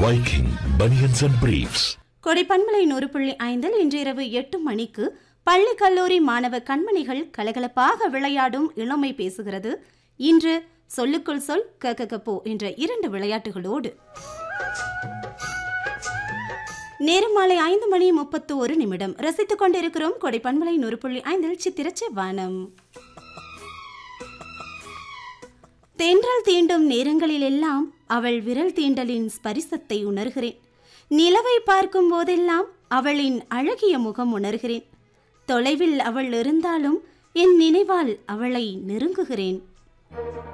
Viking Bunions and Briefs. கொடைப்பன்மலை நூறு புள்ளி ஐந்தில் இன்று இரவு எட்டு மணிக்கு பள்ளி கல்லூரி மாணவ கண்மணிகள் கலகலப்பாக விளையாடும் இளமை பேசுகிறது இன்று சொல்லுக்குள் சொல் கககப்போ என்ற இரண்டு விளையாட்டுகளோடு நேரம் மாலை ஐந்து மணி முப்பத்து ஒரு நிமிடம் ரசித்துக் கொண்டிருக்கிறோம் கொடைப்பன்மலை நூறு புள்ளி ஐந்தில் சித்திரச்ச வானம் தென்றல் தீண்டும் நேரங்களிலெல்லாம் அவள் விரல் தீண்டலின் ஸ்பரிசத்தை உணர்கிறேன் நிலவை பார்க்கும் போதெல்லாம் அவளின் அழகிய முகம் உணர்கிறேன் தொலைவில் அவள் இருந்தாலும் என் நினைவால் அவளை நெருங்குகிறேன்